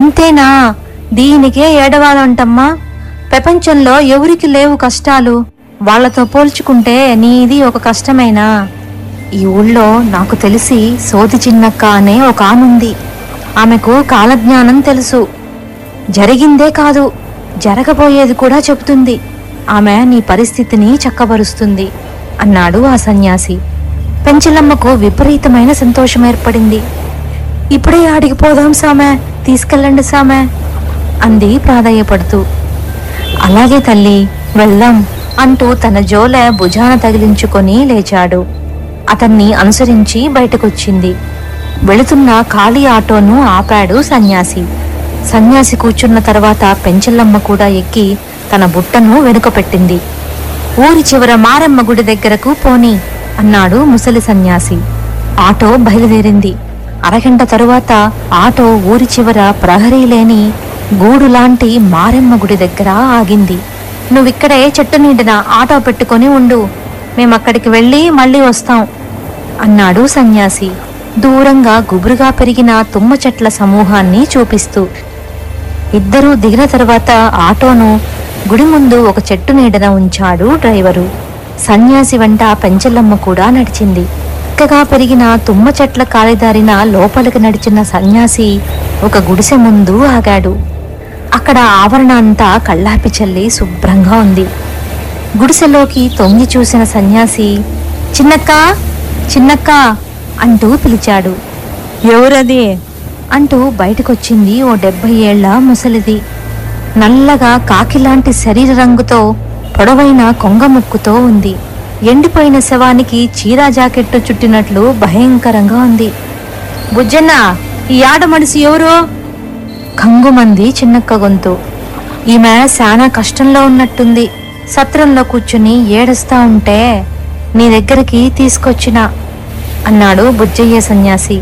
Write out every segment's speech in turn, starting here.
ఇంతేనా దీనికే ఏడవాలంటమ్మా ప్రపంచంలో ఎవరికి లేవు కష్టాలు వాళ్ళతో పోల్చుకుంటే నీది ఒక కష్టమేనా ఈ ఊళ్ళో నాకు తెలిసి సోది చిన్నక్క అనే ఒక ఆనుంది ఆమెకు కాలజ్ఞానం తెలుసు జరిగిందే కాదు జరగబోయేది కూడా చెబుతుంది ఆమె నీ పరిస్థితిని చక్కబరుస్తుంది అన్నాడు ఆ సన్యాసి పెంచలమ్మకు విపరీతమైన సంతోషం ఏర్పడింది ఇప్పుడే ఆడికి పోదాం సామె తీసుకెళ్ళండి సామె అంది ప్రాధాయపడుతూ అలాగే తల్లి వెళ్దాం అంటూ తన జోలె భుజాన తగిలించుకొని లేచాడు అతన్ని అనుసరించి బయటకొచ్చింది వెళుతున్న ఖాళీ ఆటోను ఆపాడు సన్యాసి సన్యాసి కూర్చున్న తర్వాత పెంచలమ్మ కూడా ఎక్కి తన బుట్టను వెనుక పెట్టింది ఊరి చివర మారమ్మ గుడి దగ్గరకు పోని అన్నాడు ముసలి సన్యాసి ఆటో బయలుదేరింది అరగంట తరువాత ఆటో ఊరి చివర ప్రహరీ లేని గూడు లాంటి మారెమ్మ గుడి దగ్గర ఆగింది నువ్విక్కడే చెట్టు నీడిన ఆటో పెట్టుకొని ఉండు మేమక్కడికి వెళ్ళి మళ్ళీ వస్తాం అన్నాడు సన్యాసి దూరంగా గుబురుగా పెరిగిన తుమ్మ చెట్ల సమూహాన్ని చూపిస్తూ ఇద్దరూ దిగిన తర్వాత ఆటోను గుడి ముందు ఒక చెట్టు నీడన ఉంచాడు డ్రైవరు సన్యాసి వెంట పెంచలమ్మ కూడా నడిచింది చక్కగా పెరిగిన తుమ్మ చెట్ల కాలిదారిన లోపలికి నడిచిన సన్యాసి ఒక గుడిసె ముందు ఆగాడు అక్కడ ఆవరణ అంతా కళ్ళాపి చల్లి శుభ్రంగా ఉంది గుడిసెలోకి తొంగి చూసిన సన్యాసి చిన్నక్క చిన్నక్క అంటూ పిలిచాడు ఎవరది అంటూ బయటకొచ్చింది ఓ డెబ్బై ఏళ్ల ముసలిది నల్లగా కాకిలాంటి శరీర రంగుతో పొడవైన కొంగ ముక్కుతో ఉంది ఎండిపోయిన శవానికి చీరా జాకెట్టు చుట్టినట్లు భయంకరంగా ఉంది బుజ్జన్న ఈ ఆడ మనిషి ఎవరు కంగుమంది చిన్నక్క గొంతు ఈమె శానా కష్టంలో ఉన్నట్టుంది సత్రంలో కూర్చుని ఏడుస్తా ఉంటే నీ దగ్గరికి తీసుకొచ్చిన అన్నాడు బుజ్జయ్య సన్యాసి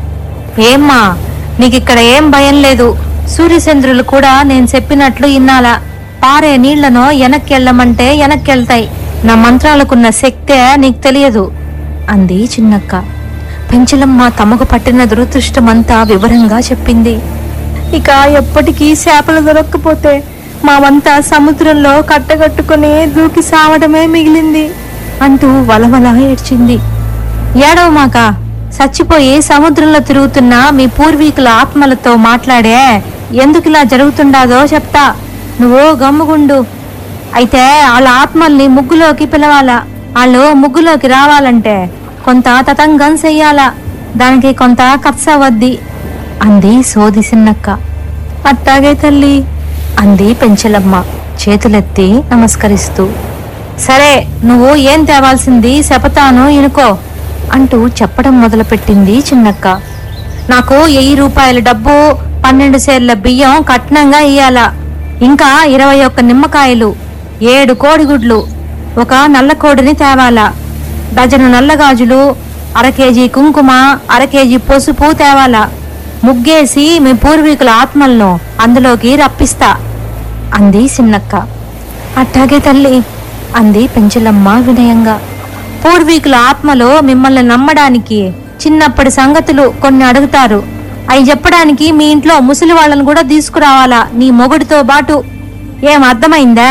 ఏమ్మా నీకిక్కడ ఏం భయం లేదు సూర్యచంద్రులు కూడా నేను చెప్పినట్లు ఇన్నాలా పారే నీళ్లను వెనక్కెళ్ళమంటే వెనక్కెళ్తాయి నా మంత్రాలకున్న శక్తే నీకు తెలియదు అంది చిన్నక్క పెంచలమ్మ తమకు పట్టిన దురదృష్టమంతా వివరంగా చెప్పింది ఇక ఎప్పటికీ చేపలు దొరక్కపోతే మావంతా సముద్రంలో కట్టగట్టుకుని దూకి సావడమే మిగిలింది అంటూ వలవల ఏడ్చింది ఏడవ మాక చచ్చిపోయి సముద్రంలో తిరుగుతున్న మీ పూర్వీకుల ఆత్మలతో మాట్లాడే ఎందుకు ఇలా జరుగుతుండాదో చెప్తా నువ్వు గమ్ముగుండు అయితే వాళ్ళ ఆత్మల్ని ముగ్గులోకి పిలవాలా వాళ్ళు ముగ్గులోకి రావాలంటే కొంత తతంగం చెయ్యాలా దానికి కొంత ఖర్చు అవద్ది అంది సోది సిన్నక్క అట్టాగే తల్లి అంది పెంచలమ్మ చేతులెత్తి నమస్కరిస్తూ సరే నువ్వు ఏం తేవాల్సింది చెపతాను ఇనుకో అంటూ చెప్పడం మొదలుపెట్టింది చిన్నక్క నాకు వెయ్యి రూపాయల డబ్బు పన్నెండు సేర్ల బియ్యం కట్నంగా ఇయ్యాల ఇంకా ఇరవై ఒక్క నిమ్మకాయలు ఏడు కోడిగుడ్లు ఒక నల్ల కోడిని తేవాలా డజను నల్ల గాజులు అర కేజీ కుంకుమ అర కేజీ పసుపు తేవాలా ముగ్గేసి మీ పూర్వీకుల ఆత్మలను అందులోకి రప్పిస్తా అంది సిన్నక్క అట్టాగే తల్లి అంది పెంచలమ్మ వినయంగా పూర్వీకుల ఆత్మలో మిమ్మల్ని నమ్మడానికి చిన్నప్పటి సంగతులు కొన్ని అడుగుతారు అవి చెప్పడానికి మీ ఇంట్లో ముసలి వాళ్ళని కూడా తీసుకురావాలా నీ మొగుడితో బాటు ఏం అర్థమైందా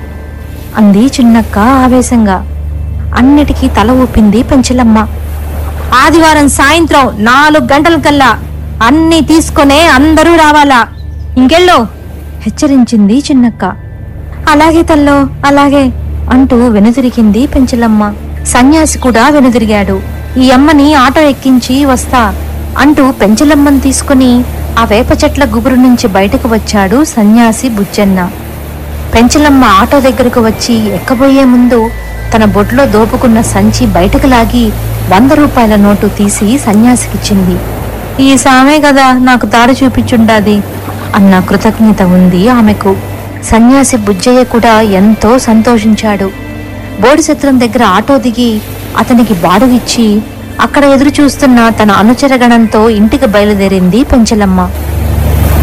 అంది చిన్నక్క ఆవేశంగా అన్నిటికీ తల ఊపింది పెంచలమ్మ ఆదివారం సాయంత్రం నాలుగు గంటలకల్లా అన్నీ తీసుకొనే అందరూ రావాలా ఇంకెళ్ళు హెచ్చరించింది చిన్నక్క అలాగే తల్లో అలాగే అంటూ వెనుదిరిగింది పెంచలమ్మ సన్యాసి కూడా వెనుదిరిగాడు ఈ అమ్మని ఆటో ఎక్కించి వస్తా అంటూ పెంచలమ్మని తీసుకుని ఆ వేప చెట్ల గుబురు నుంచి బయటకు వచ్చాడు సన్యాసి బుజ్జన్న పెంచలమ్మ ఆటో దగ్గరకు వచ్చి ఎక్కబోయే ముందు తన బొడ్లో దోపుకున్న సంచి బయటకు లాగి వంద రూపాయల నోటు తీసి సన్యాసికిచ్చింది ఈ సామే కదా నాకు దారి చూపించుండాది అన్న కృతజ్ఞత ఉంది ఆమెకు సన్యాసి బుజ్జయ్య కూడా ఎంతో సంతోషించాడు బోడిసత్రం దగ్గర ఆటో దిగి అతనికి బాడుగిచ్చి అక్కడ ఎదురు చూస్తున్న తన అనుచరగణంతో ఇంటికి బయలుదేరింది పెంచలమ్మ